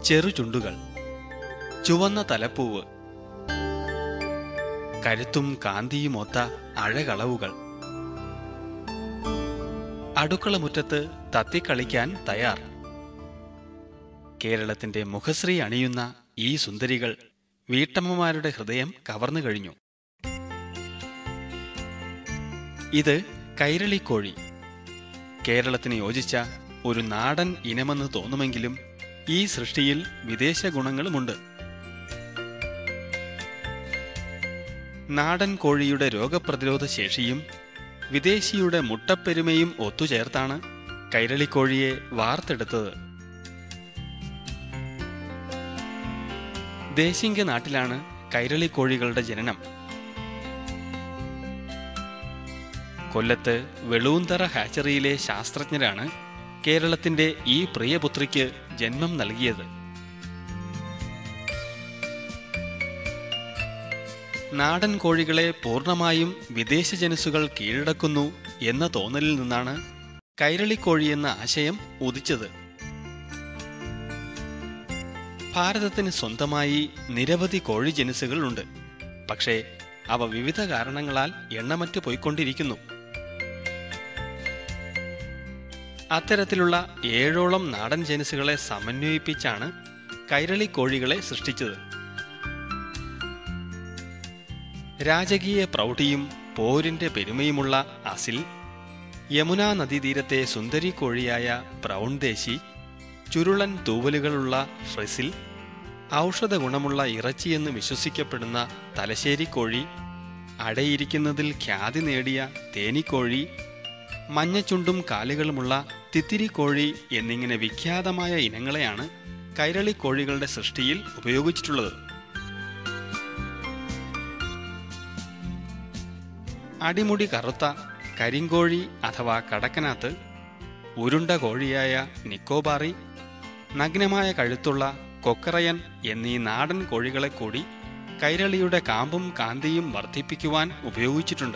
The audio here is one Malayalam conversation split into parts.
ചെറുചുണ്ടുകൾ ചുവന്ന തലപ്പൂവ് കരുത്തും കാന്തിയുമൊത്ത അഴകളവുകൾ അടുക്കള മുറ്റത്ത് തത്തിക്കളിക്കാൻ തയ്യാർ കേരളത്തിന്റെ മുഖശ്രീ അണിയുന്ന ഈ സുന്ദരികൾ വീട്ടമ്മമാരുടെ ഹൃദയം കവർന്നു കഴിഞ്ഞു ഇത് കൈരളിക്കോഴി കേരളത്തിന് യോജിച്ച ഒരു നാടൻ ഇനമെന്ന് തോന്നുമെങ്കിലും ഈ സൃഷ്ടിയിൽ വിദേശ ഗുണങ്ങളുമുണ്ട് നാടൻ കോഴിയുടെ രോഗപ്രതിരോധ ശേഷിയും വിദേശിയുടെ മുട്ടപ്പെരുമയും ഒത്തുചേർത്താണ് കൈരളിക്കോഴിയെ വാർത്തെടുത്തത് ദേശിംഗ നാട്ടിലാണ് കൈരളിക്കോഴികളുടെ ജനനം കൊല്ലത്ത് വെളൂന്തറ ഹാച്ചറിയിലെ ശാസ്ത്രജ്ഞരാണ് കേരളത്തിന്റെ ഈ പ്രിയപുത്രിക്ക് ജന്മം നൽകിയത് നാടൻ കോഴികളെ പൂർണ്ണമായും വിദേശ ജനുസുകൾ കീഴടക്കുന്നു എന്ന തോന്നലിൽ നിന്നാണ് കൈരളിക്കോഴി എന്ന ആശയം ഉദിച്ചത് ഭാരതത്തിന് സ്വന്തമായി നിരവധി കോഴി ജനുസുകൾ ഉണ്ട് പക്ഷേ അവ വിവിധ കാരണങ്ങളാൽ എണ്ണമറ്റ് പോയിക്കൊണ്ടിരിക്കുന്നു അത്തരത്തിലുള്ള ഏഴോളം നാടൻ ജനുസുകളെ സമന്വയിപ്പിച്ചാണ് കൈരളി കോഴികളെ സൃഷ്ടിച്ചത് രാജകീയ പ്രൗഢിയും പോരിന്റെ പെരുമയുമുള്ള അസിൽ യമുനാ നദീതീരത്തെ സുന്ദരി കോഴിയായ ബ്രൗൺ ദേശി ചുരുളൻ തൂവലുകളുള്ള ഫ്രിസിൽ ഔഷധ ഗുണമുള്ള ഇറച്ചിയെന്ന് വിശ്വസിക്കപ്പെടുന്ന തലശ്ശേരി കോഴി അടയിരിക്കുന്നതിൽ ഖ്യാതി നേടിയ തേനിക്കോഴി മഞ്ഞച്ചുണ്ടും കാലുകളുമുള്ള തിത്തിരി കോഴി എന്നിങ്ങനെ വിഖ്യാതമായ ഇനങ്ങളെയാണ് കൈരളി കോഴികളുടെ സൃഷ്ടിയിൽ ഉപയോഗിച്ചിട്ടുള്ളത് അടിമുടി കറുത്ത കരിങ്കോഴി അഥവാ കടക്കനാത്ത് ഉരുണ്ട കോഴിയായ നിക്കോബാറി നഗ്നമായ കഴുത്തുള്ള കൊക്കറയൻ എന്നീ നാടൻ കോഴികളെ കൂടി കൈരളിയുടെ കാമ്പും കാന്തിയും വർദ്ധിപ്പിക്കുവാൻ ഉപയോഗിച്ചിട്ടുണ്ട്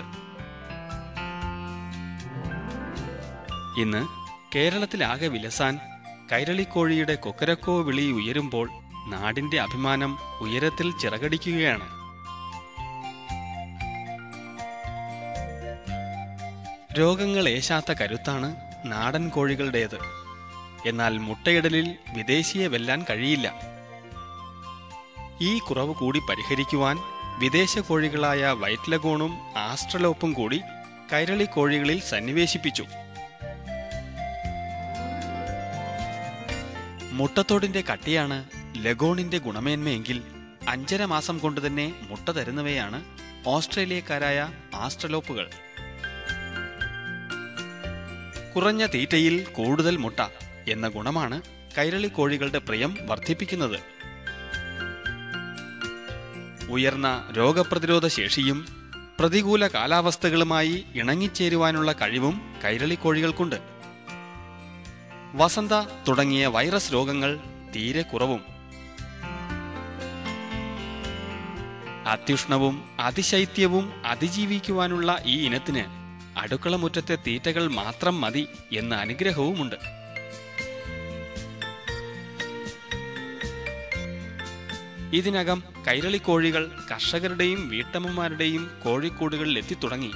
ഇന്ന് കേരളത്തിലാകെ വിലസാൻ കൈരളിക്കോഴിയുടെ കൊക്കരക്കോ വിളി ഉയരുമ്പോൾ നാടിന്റെ അഭിമാനം ഉയരത്തിൽ ചിറകടിക്കുകയാണ് രോഗങ്ങൾ ഏശാത്ത കരുത്താണ് നാടൻ കോഴികളുടേത് എന്നാൽ മുട്ടയിടലിൽ വിദേശിയെ വെല്ലാൻ കഴിയില്ല ഈ കുറവ് കൂടി പരിഹരിക്കുവാൻ വിദേശ കോഴികളായ വൈറ്റ് ലഗോണും ആസ്ട്രലോപ്പും കൂടി കൈരളി കോഴികളിൽ സന്നിവേശിപ്പിച്ചു മുട്ടത്തോടിന്റെ കട്ടിയാണ് ലഗോണിന്റെ ഗുണമേന്മയെങ്കിൽ അഞ്ചര മാസം കൊണ്ട് തന്നെ മുട്ട തരുന്നവയാണ് ഓസ്ട്രേലിയക്കാരായ ആസ്ട്രലോപ്പുകൾ കുറഞ്ഞ തീറ്റയിൽ കൂടുതൽ മുട്ട എന്ന ഗുണമാണ് കൈരളി കോഴികളുടെ പ്രിയം വർദ്ധിപ്പിക്കുന്നത് ഉയർന്ന രോഗപ്രതിരോധ ശേഷിയും പ്രതികൂല കാലാവസ്ഥകളുമായി ഇണങ്ങിച്ചേരുവാനുള്ള കഴിവും കൈരളി കോഴികൾക്കുണ്ട് വസന്ത തുടങ്ങിയ വൈറസ് രോഗങ്ങൾ തീരെ കുറവും അത്യുഷ്ണവും അതിശൈത്യവും അതിജീവിക്കുവാനുള്ള ഈ ഇനത്തിന് അടുക്കള മുറ്റത്തെ തീറ്റകൾ മാത്രം മതി എന്ന അനുഗ്രഹവുമുണ്ട് ഇതിനകം കൈരളി കോഴികൾ കർഷകരുടെയും വീട്ടമ്മമാരുടെയും കോഴിക്കൂടുകളിൽ എത്തിത്തുടങ്ങി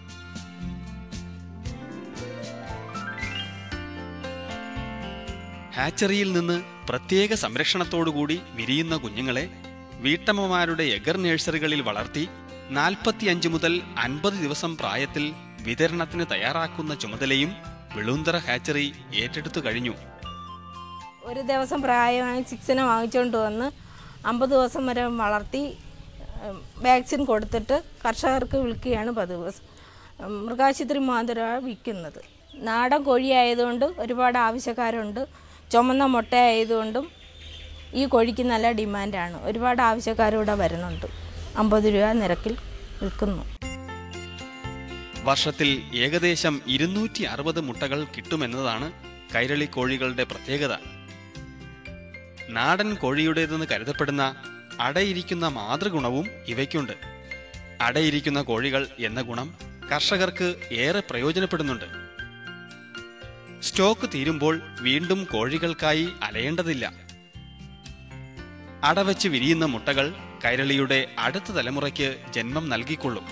ഹാച്ചറിയിൽ നിന്ന് പ്രത്യേക സംരക്ഷണത്തോടുകൂടി വിരിയുന്ന കുഞ്ഞുങ്ങളെ വീട്ടമ്മമാരുടെ എഗർ നഴ്സറികളിൽ വളർത്തി നാൽപ്പത്തിയഞ്ച് മുതൽ അൻപത് ദിവസം പ്രായത്തിൽ വിതരണത്തിന് തയ്യാറാക്കുന്ന ചുമതലയും വെളുന്തറ ഹാച്ചറി ഏറ്റെടുത്തു കഴിഞ്ഞു ഒരു ദിവസം പ്രായമായ ചിക്സിനെ വാങ്ങിച്ചുകൊണ്ട് വന്ന് അമ്പത് ദിവസം വരെ വളർത്തി ഉം, വാക്സിൻ കൊടുത്തിട്ട് കർഷകർക്ക് വിൽക്കുകയാണ് പതിവ് ഉം, മൃഗാശുപത്രി മുഖാന്തരമാണ് വിൽക്കുന്നത് നാടൻ കോഴി ആയതുകൊണ്ട് ഒരുപാട് ആവശ്യക്കാരുണ്ട് ചുമന്ന മുട്ട ആയതുകൊണ്ടും ഈ കോഴിക്ക് നല്ല ഡിമാൻഡാണ് ഒരുപാട് ആവശ്യക്കാരിവിടെ വരുന്നുണ്ട് അമ്പത് രൂപ നിരക്കിൽ വിൽക്കുന്നു വർഷത്തിൽ ഏകദേശം ഇരുന്നൂറ്റി അറുപത് മുട്ടകൾ കിട്ടുമെന്നതാണ് കൈരളി കോഴികളുടെ പ്രത്യേകത നാടൻ കോഴിയുടേതെന്ന് കരുതപ്പെടുന്ന അടയിരിക്കുന്ന മാതൃഗുണവും ഇവയ്ക്കുണ്ട് അടയിരിക്കുന്ന കോഴികൾ എന്ന ഗുണം കർഷകർക്ക് ഏറെ പ്രയോജനപ്പെടുന്നുണ്ട് സ്റ്റോക്ക് തീരുമ്പോൾ വീണ്ടും കോഴികൾക്കായി അലയേണ്ടതില്ല അടവച്ച് വിരിയുന്ന മുട്ടകൾ കൈരളിയുടെ അടുത്ത തലമുറയ്ക്ക് ജന്മം നൽകിക്കൊള്ളും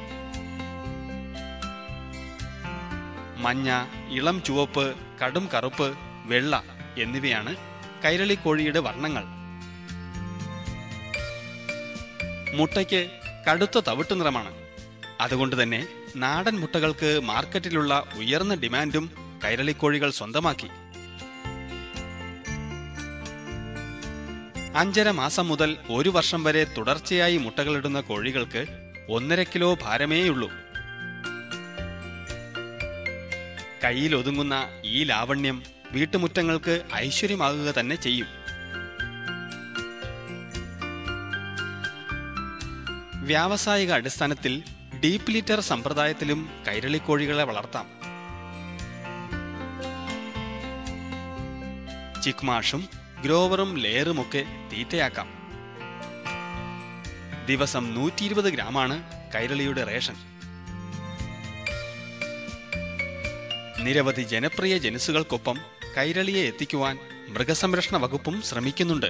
മഞ്ഞ ഇളം ചുവപ്പ് കടും കറുപ്പ് വെള്ള എന്നിവയാണ് കൈരളി കോഴിയുടെ വർണ്ണങ്ങൾ മുട്ടയ്ക്ക് കടുത്ത തവിട്ട് നിറമാണ് അതുകൊണ്ട് തന്നെ നാടൻ മുട്ടകൾക്ക് മാർക്കറ്റിലുള്ള ഉയർന്ന ഡിമാൻഡും കൈരളിക്കോഴികൾ സ്വന്തമാക്കി അഞ്ചര മാസം മുതൽ ഒരു വർഷം വരെ തുടർച്ചയായി മുട്ടകളിടുന്ന കോഴികൾക്ക് ഒന്നര കിലോ ഭാരമേയുള്ളൂ കയ്യിൽ ഒതുങ്ങുന്ന ഈ ലാവണ്യം വീട്ടുമുറ്റങ്ങൾക്ക് ഐശ്വര്യമാകുക തന്നെ ചെയ്യും വ്യാവസായിക അടിസ്ഥാനത്തിൽ ഡീപ്പ് ലിറ്റർ സമ്പ്രദായത്തിലും കൈരളിക്കോഴികളെ വളർത്താം ചിക്മാഷും ഗ്രോവറും ലെയറുമൊക്കെ തീറ്റയാക്കാം ദിവസം നൂറ്റി ഇരുപത് ഗ്രാമാണ് കൈരളിയുടെ റേഷൻ നിരവധി ജനപ്രിയ ജനുസുകൾക്കൊപ്പം കൈരളിയെ എത്തിക്കുവാൻ മൃഗസംരക്ഷണ വകുപ്പും ശ്രമിക്കുന്നുണ്ട്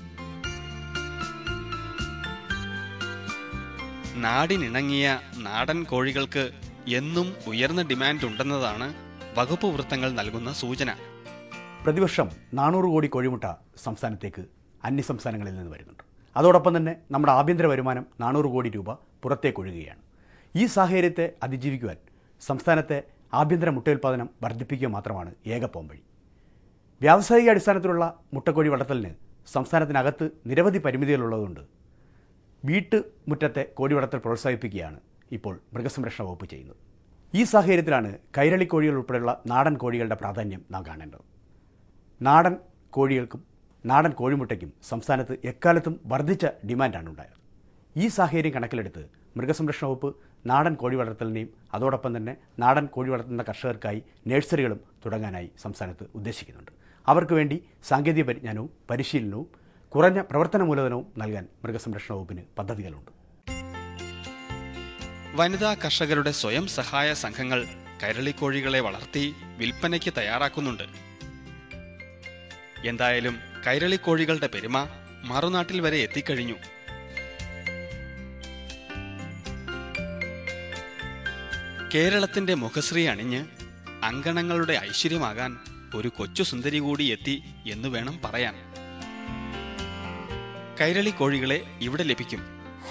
നാടിനിണങ്ങിയ നാടൻ കോഴികൾക്ക് എന്നും ഉയർന്ന ഡിമാൻഡ് ഉണ്ടെന്നതാണ് വകുപ്പ് വൃത്തങ്ങൾ നൽകുന്ന സൂചന പ്രതിവർഷം നാനൂറ് കോടി കോഴിമുട്ട സംസ്ഥാനത്തേക്ക് അന്യ സംസ്ഥാനങ്ങളിൽ നിന്ന് വരുന്നുണ്ട് അതോടൊപ്പം തന്നെ നമ്മുടെ ആഭ്യന്തര വരുമാനം നാനൂറ് കോടി രൂപ പുറത്തേക്ക് ഒഴുകുകയാണ് ഈ സാഹചര്യത്തെ അതിജീവിക്കുവാൻ സംസ്ഥാനത്തെ ആഭ്യന്തര മുട്ടയുൽപാദനം വർദ്ധിപ്പിക്കുക മാത്രമാണ് ഏക പോംവഴി വ്യാവസായിക അടിസ്ഥാനത്തിലുള്ള മുട്ടക്കോഴി വളർത്തലിന് സംസ്ഥാനത്തിനകത്ത് നിരവധി പരിമിതികളുള്ളതുകൊണ്ട് വീട്ടുമുറ്റത്തെ കോഴി വളർത്തൽ പ്രോത്സാഹിപ്പിക്കുകയാണ് ഇപ്പോൾ മൃഗസംരക്ഷണ വകുപ്പ് ചെയ്യുന്നത് ഈ സാഹചര്യത്തിലാണ് കൈരളി കോഴികൾ ഉൾപ്പെടെയുള്ള നാടൻ കോഴികളുടെ പ്രാധാന്യം നാം കാണേണ്ടത് നാടൻ കോഴികൾക്കും നാടൻ കോഴിമുട്ടയ്ക്കും സംസ്ഥാനത്ത് എക്കാലത്തും വർദ്ധിച്ച ഡിമാൻഡാണ് ഉണ്ടായത് ഈ സാഹചര്യം കണക്കിലെടുത്ത് മൃഗസംരക്ഷണ വകുപ്പ് നാടൻ കോഴി വളർത്തലിനെയും അതോടൊപ്പം തന്നെ നാടൻ കോഴി വളർത്തുന്ന കർഷകർക്കായി നഴ്സറികളും തുടങ്ങാനായി സംസ്ഥാനത്ത് ഉദ്ദേശിക്കുന്നുണ്ട് അവർക്ക് വേണ്ടി സാങ്കേതിക പരിജ്ഞാനവും പരിശീലനവും കുറഞ്ഞ പ്രവർത്തന മൂലധനവും നൽകാൻ മൃഗസംരക്ഷണ വകുപ്പിന് പദ്ധതികളുണ്ട് വനിതാ കർഷകരുടെ സ്വയം സഹായ സംഘങ്ങൾ കൈരളിക്കോഴികളെ വളർത്തി വിൽപ്പനയ്ക്ക് തയ്യാറാക്കുന്നുണ്ട് എന്തായാലും കൈരളിക്കോഴികളുടെ പെരുമ മറുനാട്ടിൽ വരെ എത്തിക്കഴിഞ്ഞു കേരളത്തിന്റെ മുഖശ്രീ അണിഞ്ഞ് അങ്കണങ്ങളുടെ ഐശ്വര്യമാകാൻ ഒരു കൊച്ചു സുന്ദരി കൂടി എത്തി എന്ന് വേണം പറയാൻ കൈരളി കോഴികളെ ഇവിടെ ലഭിക്കും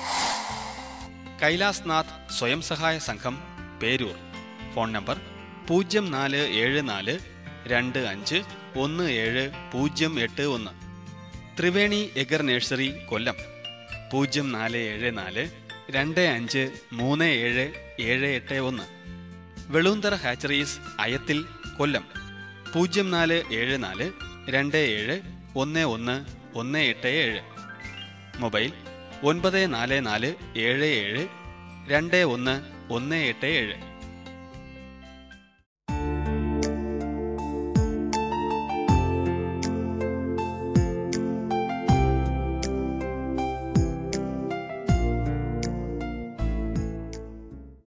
കൈലാസ് നാഥ് സ്വയം സഹായ സംഘം പേരൂർ ഫോൺ നമ്പർ പൂജ്യം നാല് ഏഴ് നാല് രണ്ട് അഞ്ച് ഒന്ന് ഏഴ് പൂജ്യം എട്ട് ഒന്ന് ത്രിവേണി എഗർ നഴ്സറി കൊല്ലം പൂജ്യം നാല് ഏഴ് നാല് രണ്ട് അഞ്ച് മൂന്ന് ഏഴ് ഏഴ് എട്ട് ഒന്ന് വെളൂന്തറ ഹാച്ചറീസ് അയത്തിൽ കൊല്ലം പൂജ്യം നാല് ഏഴ് നാല് രണ്ട് ഏഴ് ഒന്ന് ഒന്ന് ഒന്ന് എട്ട് ഏഴ് മൊബൈൽ ഒൻപത് നാല് നാല് ഏഴ് ഏഴ് രണ്ട് ഒന്ന് ഒന്ന് എട്ട് ഏഴ്